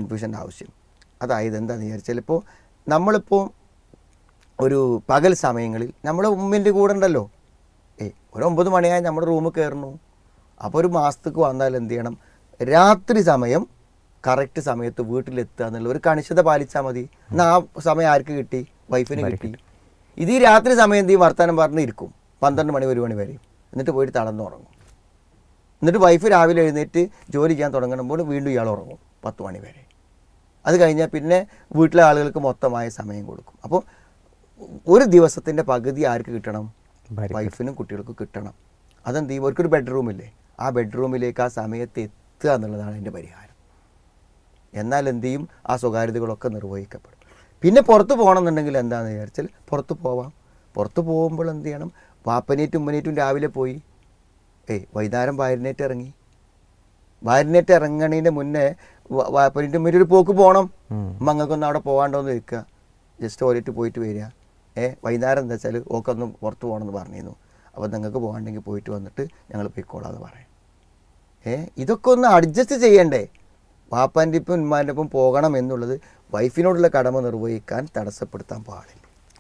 കൺഫ്യൂഷൻ്റെ ആവശ്യം അതായത് എന്താണെന്ന് വിചാരിച്ചാൽ ഇപ്പോൾ നമ്മളിപ്പോൾ ഒരു പകൽ സമയങ്ങളിൽ നമ്മൾ ഉമ്മിൻ്റെ കൂടെ ഉണ്ടല്ലോ ഏയ് ഒരു ഒമ്പത് മണിയായി നമ്മുടെ റൂമിൽ കയറണു അപ്പോൾ ഒരു മാസത്തേക്ക് വന്നാൽ എന്ത് ചെയ്യണം രാത്രി സമയം കറക്റ്റ് സമയത്ത് വീട്ടിലെത്തുക എന്നുള്ള ഒരു കണിശത പാലിച്ചാൽ മതി എന്നാൽ ആ സമയം ആർക്ക് കിട്ടി വൈഫിന് കിട്ടി ഇത് ഈ രാത്രി സമയം എന്ത് ചെയ്യും വർത്തമാനം പറഞ്ഞ് ഇരിക്കും പന്ത്രണ്ട് മണി ഒരു മണി വരെ എന്നിട്ട് പോയിട്ട് തളർന്നുറങ്ങും എന്നിട്ട് വൈഫ് രാവിലെ എഴുന്നേറ്റ് ജോലി ചെയ്യാൻ തുടങ്ങുമ്പോൾ വീണ്ടും ഇയാൾ ഉറങ്ങും പത്ത് മണി വരെ അത് കഴിഞ്ഞാൽ പിന്നെ വീട്ടിലെ ആളുകൾക്ക് മൊത്തമായ സമയം കൊടുക്കും അപ്പോൾ ഒരു ദിവസത്തിൻ്റെ പകുതി ആർക്ക് കിട്ടണം ഭാര്യയ്ക്ക്. വൈഫിനും കുട്ടികൾക്കും കിട്ടണം അതെന്ത് ചെയ്യും അവർക്കൊരു ബെഡ്റൂമില്ലേ ആ ബെഡ്റൂമിലേക്ക് ആ സമയത്ത് എത്തുക എന്നുള്ളതാണ് എൻ്റെ പരിഹാരം എന്നാൽ എന്ത് ചെയ്യും ആ സ്വകാര്യതകളൊക്കെ നിർവഹിക്കപ്പെടും പിന്നെ പുറത്ത് പോകണമെന്നുണ്ടെങ്കിൽ എന്താണെന്ന് വിചാരിച്ചാൽ പുറത്ത് പോവാം പുറത്ത് പോകുമ്പോൾ എന്ത് ചെയ്യണം വാപ്പനേറ്റും ഉമ്മനേറ്റും രാവിലെ പോയി ഏയ് വൈകുന്നേരം വാരിനേറ്റ് ഇറങ്ങി വാരിനേറ്റ് ഇറങ്ങണതിൻ്റെ മുന്നേ വ- വാപ്പനേറ്റും ഉമ്മനേറ്റും ഒരു പോക്ക് പോകണം ഉം. മങ്ങൾക്കൊന്നും അവിടെ പോകാണ്ടോന്ന് വെക്കുക ജസ്റ്റ് ടോയ്ലറ്റ് പോയിട്ട് വരിക ഏ വൈകുന്നേരം എന്താ വെച്ചാൽ ഓക്കൊന്ന് പുറത്ത് പോകണമെന്ന് പറഞ്ഞിരുന്നു അപ്പോൾ നിങ്ങൾക്ക് പോകാണ്ടെങ്കിൽ പോയിട്ട് വന്നിട്ട് ഞങ്ങൾ പോയിക്കോളാന്ന് പറയാം ഏ ഇതൊക്കെ ഒന്ന് അഡ്ജസ്റ്റ് ചെയ്യണ്ടേ പാപ്പാൻ്റെ ഇപ്പം ഉമ്മാൻ്റെ ഒപ്പം പോകണം എന്നുള്ളത് വൈഫിനോടുള്ള കടമ നിർവഹിക്കാൻ തടസ്സപ്പെടുത്താൻ പാടില്ല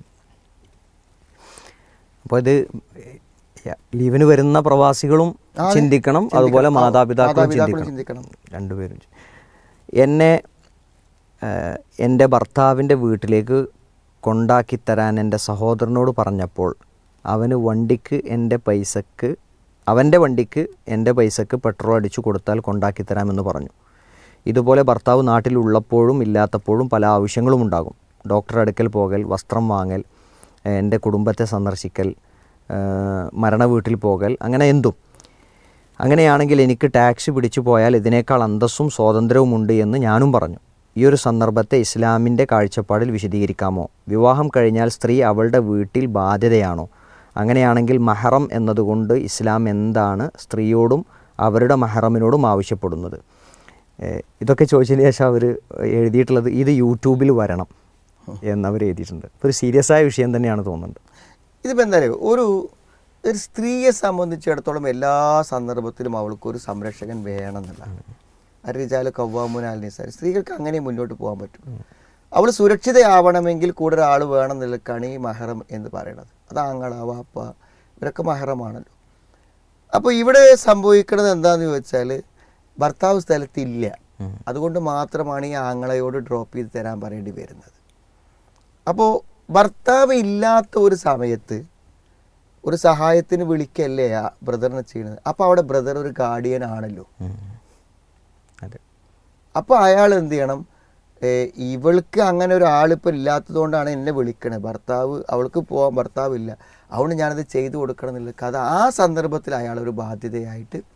അപ്പോൾ ഇത് ലീവിന് വരുന്ന പ്രവാസികളും ആ, അതെ. ചിന്തിക്കണം ചിന്തിക്കണം. അതുപോലെ ആ, മാതാപിതാക്കളും മാതാപിതാക്കളും ചിന്തിക്കണം ചിന്തിക്കണം. രണ്ടുപേരും ചി- എന്നെ ഏഹ്, എൻ്റെ ഭർത്താവിൻ്റെ വീട്ടിലേക്ക് കൊണ്ടാക്കി തരാൻ എൻ്റെ സഹോദരനോട് പറഞ്ഞപ്പോൾ അവന് വണ്ടിക്ക് എൻ്റെ പൈസക്ക് അവൻ്റെ വണ്ടിക്ക് എൻ്റെ പൈസക്ക് പെട്രോൾ അടിച്ചു കൊടുത്താൽ കൊണ്ടാക്കി തരാമെന്ന് പറഞ്ഞു ഇതുപോലെ ഭർത്താവ് നാട്ടിലുള്ളപ്പോഴും ഇല്ലാത്തപ്പോഴും പല ആവശ്യങ്ങളും ഉണ്ടാകും ഡോക്ടർ അടുക്കൽ പോകൽ വസ്ത്രം വാങ്ങൽ ഏഹ്, എൻ്റെ കുടുംബത്തെ സന്ദർശിക്കൽ ഏഹ്, മരണ വീട്ടിൽ പോകൽ അങ്ങനെ എന്തും അങ്ങനെയാണെങ്കിൽ എനിക്ക് ടാക്സി പിടിച്ചു പോയാൽ ഇതിനേക്കാൾ അന്തസ്സും സ്വാതന്ത്ര്യവും ഉണ്ട് എന്ന് ഞാനും പറഞ്ഞു ഈ ഒരു സന്ദർഭത്തെ ഇസ്ലാമിൻ്റെ കാഴ്ചപ്പാടിൽ വിശദീകരിക്കാമോ വിവാഹം കഴിഞ്ഞാൽ സ്ത്രീ അവളുടെ വീട്ടിൽ ബാധ്യതയാണോ അങ്ങനെയാണെങ്കിൽ മഹറം എന്നതുകൊണ്ട് ഇസ്ലാം എന്താണ് സ്ത്രീയോടും അവരുടെ മഹറമിനോടും ആവശ്യപ്പെടുന്നത് ഏഹ് ഇതൊക്കെ ചോദിച്ചതിന് ശേഷം അവർ എഴുതിയിട്ടുള്ളത് ഇത് യൂട്യൂബിൽ വരണം എന്നവർ എഴുതിയിട്ടുണ്ട് അപ്പോൾ ഒരു സീരിയസ് ആയ വിഷയം തന്നെയാണ് തോന്നുന്നത് ഇതിപ്പോൾ എന്താ പറയുക ഒരു ഒരു സ്ത്രീയെ സംബന്ധിച്ചിടത്തോളം എല്ലാ സന്ദർഭത്തിലും അവൾക്ക് ഒരു സംരക്ഷകൻ വേണം എന്നുള്ളതാണ് അരിജാല് കവ്വാമുനാൽ നിസാരി സ്ത്രീകൾക്ക് അങ്ങനെ മുന്നോട്ട് പോകാൻ പറ്റും അവൾ സുരക്ഷിതയാവണമെങ്കിൽ കൂടെ ഒരാൾ വേണം എന്നുള്ളതാണ് ഈ മഹറം എന്ന് പറയുന്നത് അത് ആങ്ങള വാപ്പ ഇവരൊക്കെ മഹറമാണല്ലോ അപ്പോൾ ഇവിടെ സംഭവിക്കുന്നത് എന്താണെന്ന് ചോദിച്ചാൽ ഭർത്താവ് സ്ഥലത്തില്ല അതുകൊണ്ട് മാത്രമാണ് ഈ ആങ്ങളയോട് ഡ്രോപ്പ് ചെയ്ത് തരാൻ പറയേണ്ടി വരുന്നത് അപ്പോൾ ഭർത്താവ് ഇല്ലാത്ത ഒരു സമയത്ത് ഒരു സഹായത്തിന് വിളിക്കല്ലേ ആ ബ്രദറിനെ ചെയ്യുന്നത് അപ്പോൾ അവിടെ ബ്രദർ ഒരു ഗാർഡിയൻ ആണല്ലോ അതെ അപ്പോൾ അയാൾ എന്ത് ചെയ്യണം ഏ, ഇവൾക്ക് അങ്ങനെ ഒരു ആളിപ്പോൾ ഇല്ലാത്തത് കൊണ്ടാണ് എന്നെ വിളിക്കണത് ഭർത്താവ് അവൾക്ക് പോകാൻ ഭർത്താവില്ല അതുകൊണ്ട് ഞാനത് ചെയ്തു കൊടുക്കണം എന്നുള്ള കഥ ആ സന്ദർഭത്തിൽ അയാൾ ഒരു ബാധ്യതയായിട്ട്